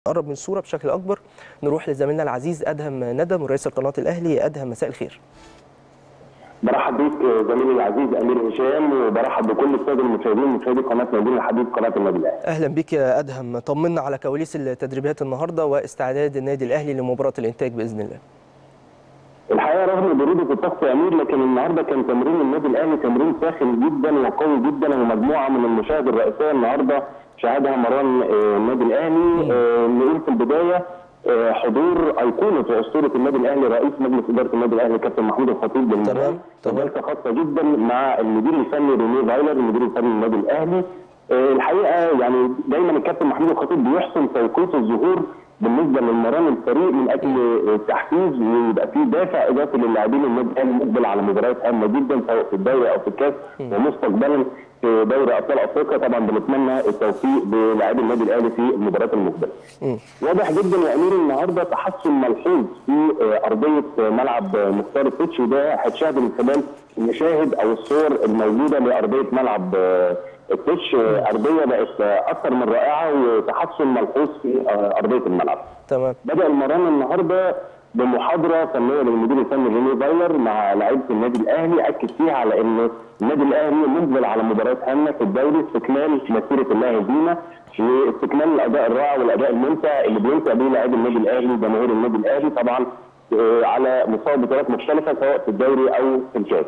نقرب من الصوره بشكل اكبر نروح لزميلنا العزيز ادهم ندم ورئيس قناه الاهلي ادهم مساء الخير برحب بيك زميلي العزيز امير هشام وبرحب بكل الساده المشاهدين مشاهدي قناه نادي الحديد قناه النادي الاهلي. اهلا بك يا ادهم طمنا على كواليس التدريبات النهارده واستعداد النادي الاهلي لمباراه الانتاج باذن الله. الحقيقه رغم بروده الطقس يا امير لكن النهارده كان تمرين النادي الاهلي تمرين ساخن جدا وقوي جدا ومجموعه من المشاهد الرئيسيه النهارده شاهدها مران النادي الاهلي نقول في البدايه حضور ايقونه واسطوره النادي الاهلي رئيس مجلس اداره النادي الاهلي كابتن محمود الخطيب تمام تمام جلسه خاصه جدا مع المدير الفني ريني فايلر المدير الفني للنادي الاهلي الحقيقه يعني دايما الكابتن محمود الخطيب بيحسن توقيت الظهور بالنسبه للمران الفريق من اجل التحفيز ويبقى في دافع اضافي للاعبين النادي الاهلي مقبل على مباريات هامه جدا سواء في الدوري او في الكاس ومستقبلا في دوري ابطال افريقيا طبعا بنتمنى التوفيق للاعبي النادي الاهلي في المباريات المقبله. واضح جدا يا امير النهارده تحسن ملحوظ في ارضيه ملعب مختار التتش وده هتشاهد من خلال المشاهد او الصور الموجوده لارضيه ملعب التتش ارضيه بقت اكثر من رائعه وتحسن ملحوظ في ارضيه الملعب. تمام بدا المران النهارده بمحاضره فنيه للمدير الفني ريني فايلر مع لعيبه النادي الاهلي اكد فيها على ان النادي الاهلي مقبل على مباريات هامه في الدوري استكمال مسيره اللاعبين واستكمال الاداء الرائع والاداء الممتع اللي بيمتع بيه لاعبي النادي الاهلي وجماهير النادي الاهلي طبعا على مستوى بطولات مختلفه سواء في الدوري او في الكاس.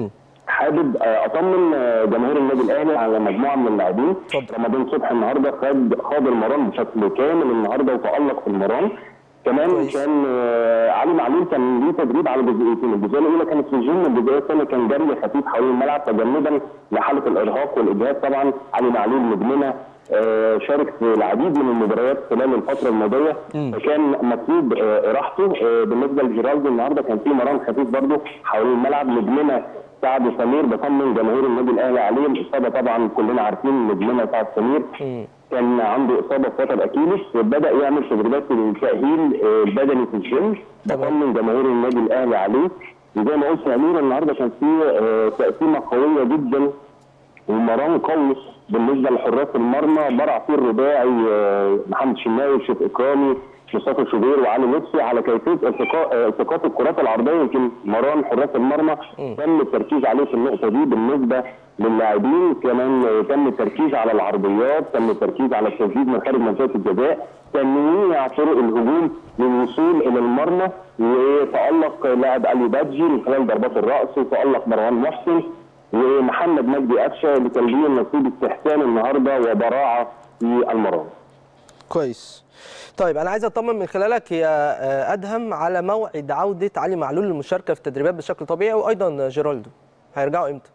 حابب اطمن جماهير النادي الاهلي على مجموعه من اللاعبين رمضان صبحي النهارده خد خاض المران بشكل كامل النهارده وتالق في المران كمان كويس. كان علي معلول كان ليه تدريب على جزئيتين، الجزئيه الاولى كانت في الجيم، الجزئيه الثانيه كان جري خفيف حوالين الملعب تجنبا لحاله الارهاق والاجهاد طبعا علي معلول نجمنا شارك في العديد من المباريات خلال الفتره الماضيه فكان مطلوب راحته بالنسبه لجيرالدو النهارده كان في مران خفيف برضه حوالين الملعب نجمنا سعد سمير بطمن جماهير النادي الاهلي عليه الاصابه طبعا كلنا عارفين نجمنا سعد سمير كان عنده اصابه في وتر اكيلس وبدا يعمل تدريبات التاهيل البدني في الجيم بطمن جماهير النادي الاهلي عليه وزي ما قلت يا امير النهارده كان في تقسيمه قويه جدا ومران قوي بالنسبه لحراس المرمى برع فيه الرباعي محمد شناوي وشيف اكرامي مصطفى شوبير وعلي لطفي على كيفيه التقاء التقاط الكرات العرضيه يمكن مران حراس المرمى تم التركيز عليه في النقطه دي بالنسبه للاعبين كمان تم التركيز على العرضيات تم التركيز على التسديد من خارج منطقه الجزاء تنويع طرق الهجوم للوصول الى المرمى وتالق لاعب علي بادجي من خلال ضربات الراس وتالق مروان محسن ومحمد مجدي قفشه اللي كان ليه نصيب استحسان النهارده وبراعه في المران. كويس. طيب انا عايز اطمن من خلالك يا ادهم على موعد عوده علي معلول للمشاركه في التدريبات بشكل طبيعي وايضا جيرالدو هيرجعوا امتى؟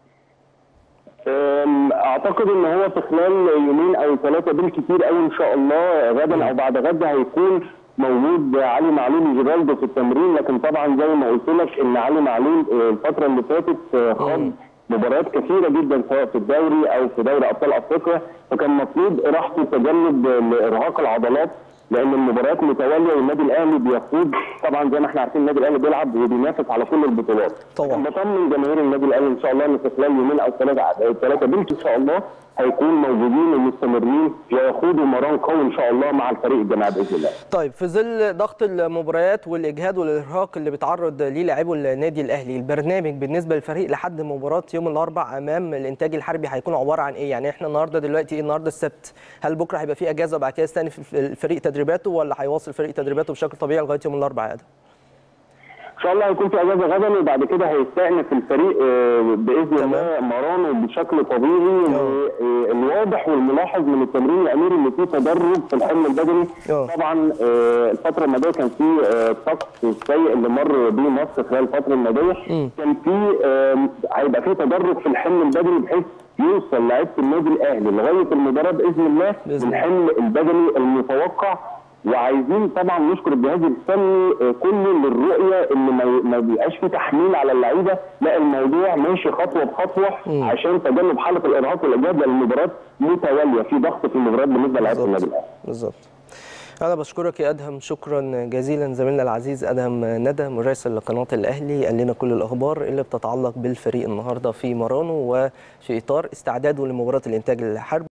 اعتقد ان هو في خلال يومين او ثلاثه بالكثير قوي ان شاء الله غدا او بعد غدا هيكون موجود علي معلول وجيرالدو في التمرين لكن طبعا زي ما قلت لك ان علي معلول الفتره اللي فاتت خاض مباريات كثيره جدا سواء في الدوري او في دوري ابطال افريقيا فكان مطلوب راحته تجنب لارهاق العضلات لان المباريات متواليه والنادي الاهلي بيخوض طبعا زي ما احنا عارفين النادي الاهلي بيلعب وبينافس على كل البطولات طبعا بطمن جماهير النادي الاهلي ان شاء الله ان في خلال يومين او ثلاثه ثلاثه بنت ان شاء الله هيكون موجودين ومستمرين ويخوضوا مران قوي ان شاء الله مع الفريق الجماعي باذن الله. طيب في ظل ضغط المباريات والاجهاد والارهاق اللي بيتعرض ليه لاعبو النادي الاهلي، البرنامج بالنسبه للفريق لحد مباراه يوم الاربعاء امام الانتاج الحربي هيكون عباره عن ايه؟ يعني احنا النهارده دلوقتي ايه النهارده السبت، هل بكره هيبقى في اجازه وبعد كده يستأنف الفريق تدريباته ولا هيواصل الفريق تدريباته بشكل طبيعي لغايه يوم الاربعاء ده؟ ان شاء الله هيكون في اجازه غدا وبعد كده هيستأنف الفريق باذن الله مرانه بشكل طبيعي الواضح والملاحظ من التمرين يا امير ان في تدرج في الحمل البدني طبعا الفتره الماضيه كان في الطقس السيء اللي مر بيه مصر خلال الفتره الماضيه كان في هيبقى في تدرج في الحمل البدني بحيث يوصل لعيبه النادي الاهلي لغايه المباراه باذن الله بالحمل البدني المتوقع وعايزين طبعا نشكر الجهاز الفني كله للرؤيه ان ما بيبقاش في تحميل على اللعيبه لا الموضوع ماشي خطوه بخطوه م. عشان تجنب حاله الارهاق والاجهاد لان المباريات متواليه في ضغط في المباريات بالنسبه لعيبه النادي الاهلي. بالظبط. انا بشكرك يا ادهم شكرا جزيلا زميلنا العزيز ادهم ندى مراسل لقناه الاهلي قال لنا كل الاخبار اللي بتتعلق بالفريق النهارده في مرانو وفي اطار استعداده لمباراه الانتاج الحربي